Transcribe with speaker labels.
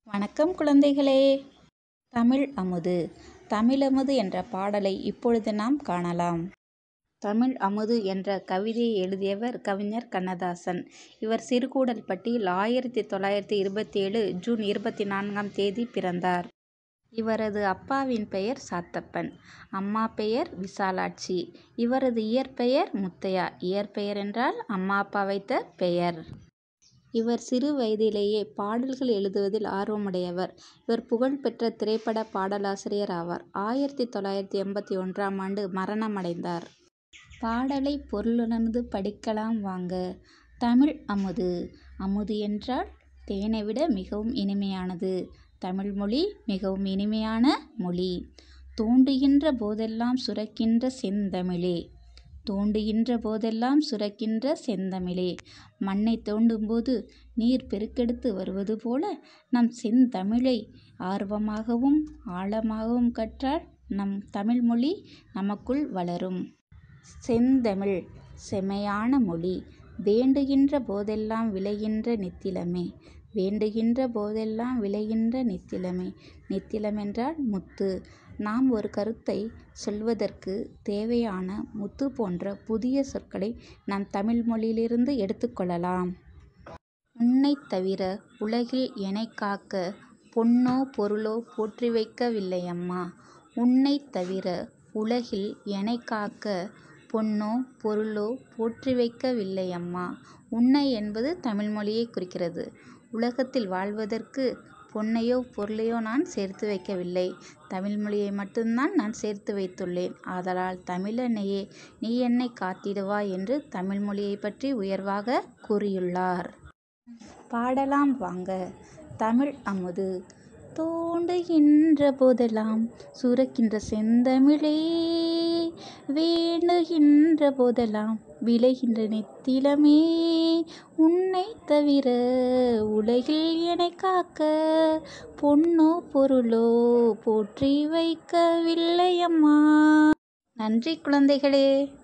Speaker 1: வணக்கம் குழந்தைகளே தமிழ் அமுது தமிழமுது என்ற பாடலை இப்பொழுது நாம் காணலாம் தமிழ் அமுது என்ற கவிதையை எழுதியவர் கவிஞர் கண்ணதாசன் இவர் சிறுகூடல்பட்டியில் ஆயிரத்தி தொள்ளாயிரத்தி இருபத்தி ஏழு ஜூன் இருபத்தி நான்காம் தேதி பிறந்தார் இவரது அப்பாவின் பெயர் சாத்தப்பன் அம்மா பெயர் விசாலாட்சி இவரது இயற்பெயர் முத்தையா இயற்பெயர் என்றால் அம்மா அப்பா வைத்த பெயர் இவர் சிறு வயதிலேயே பாடல்கள் எழுதுவதில் ஆர்வமுடையவர் இவர் புகழ்பெற்ற திரைப்பட பாடலாசிரியர் ஆவார் ஆயிரத்தி தொள்ளாயிரத்தி எண்பத்தி ஒன்றாம் ஆண்டு மரணமடைந்தார் பாடலை பொருளுணர்ந்து படிக்கலாம் வாங்க தமிழ் அமுது அமுது என்றால் தேனை விட மிகவும் இனிமையானது தமிழ் மொழி மிகவும் இனிமையான மொழி தோண்டுகின்ற போதெல்லாம் சுரக்கின்ற செந்தமிழே தோண்டுகின்ற போதெல்லாம் சுரக்கின்ற செந்தமிழே மண்ணை தோண்டும்போது நீர் பெருக்கெடுத்து வருவது போல நம் செந்தமிழை ஆர்வமாகவும் ஆழமாகவும் கற்றால் நம் தமிழ்மொழி நமக்குள் வளரும் செந்தமிழ் செமையான மொழி வேண்டுகின்ற போதெல்லாம் விளைகின்ற நித்திலமே வேண்டுகின்ற போதெல்லாம் விளைகின்ற நித்திலமே நித்திலம் என்றால் முத்து நாம் ஒரு கருத்தை சொல்வதற்கு தேவையான முத்து போன்ற புதிய சொற்களை நம் தமிழ் மொழியிலிருந்து எடுத்துக்கொள்ளலாம் உன்னைத் தவிர உலகில் எனைக் காக்க பொன்னோ பொருளோ போற்றி வைக்கவில்லையம்மா உன்னைத் தவிர உலகில் எனைக் காக்க பொன்னோ பொருளோ போற்றி வைக்கவில்லையம்மா உன்னை என்பது தமிழ் மொழியை குறிக்கிறது உலகத்தில் வாழ்வதற்கு பொன்னையோ பொருளையோ நான் சேர்த்து வைக்கவில்லை தமிழ் மொழியை மட்டும்தான் நான் சேர்த்து வைத்துள்ளேன் ஆதலால் தமிழன்னையே நீ என்னை காத்திடுவாய் என்று தமிழ் மொழியை பற்றி உயர்வாக கூறியுள்ளார் பாடலாம் வாங்க தமிழ் அமுது தோண்டுகின்ற போதெல்லாம் சுரக்கின்ற செந்தமிழே வேண்டுகின்ற போதெல்லாம் விளைகின்ற நெத்திலமே உன்னை தவிர உலகில் என்னை காக்க பொன்னோ பொருளோ போற்றி வைக்கவில்லையம்மா நன்றி குழந்தைகளே